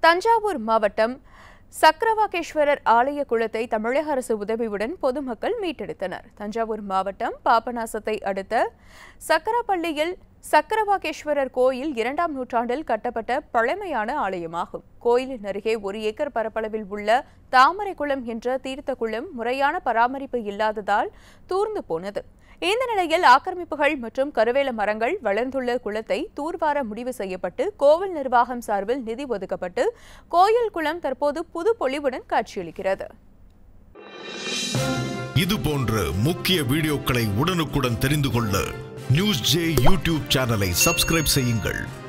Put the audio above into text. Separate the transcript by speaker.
Speaker 1: தஞ்சாவூர் மாவட்டம் சக்கரவாகேஸ்வரர் ஆலய குளத்தை தமிழக அரசு உதவியுடன் பொதுமக்கள் மீட்டெடுத்தனர் தஞ்சாவூர் மாவட்டம் பாபநாசத்தை அடுத்த சக்கரப்பள்ளியில் சக்கரவாகேஸ்வரர் கோயில் இரண்டாம் நூற்றாண்டில் கட்டப்பட்ட பழமையான ஆலயமாகும் கோயிலின் அருகே ஒரு ஏக்கர் பரப்பளவில் உள்ள தாமரை குளம் என்ற தீர்த்த குளம் முறையான பராமரிப்பு இல்லாததால் தூர்ந்து போனது இந்த நிலையில் ஆக்கிரமிப்புகள் மற்றும் கருவேல மரங்கள் வளர்ந்துள்ள குளத்தை தூர்வார முடிவு செய்யப்பட்டு கோவில் நிர்வாகம் சார்பில் நிதி ஒதுக்கப்பட்டு கோயில் குளம் தற்போது புது பொலிவுடன் காட்சியளிக்கிறது
Speaker 2: இது போன்ற முக்கிய வீடியோக்களை உடனுக்குடன் தெரிந்து கொள்ள நியூஸ் ஜே யூடியூப் சேனலை சப்ஸ்கிரைப் செய்யுங்கள்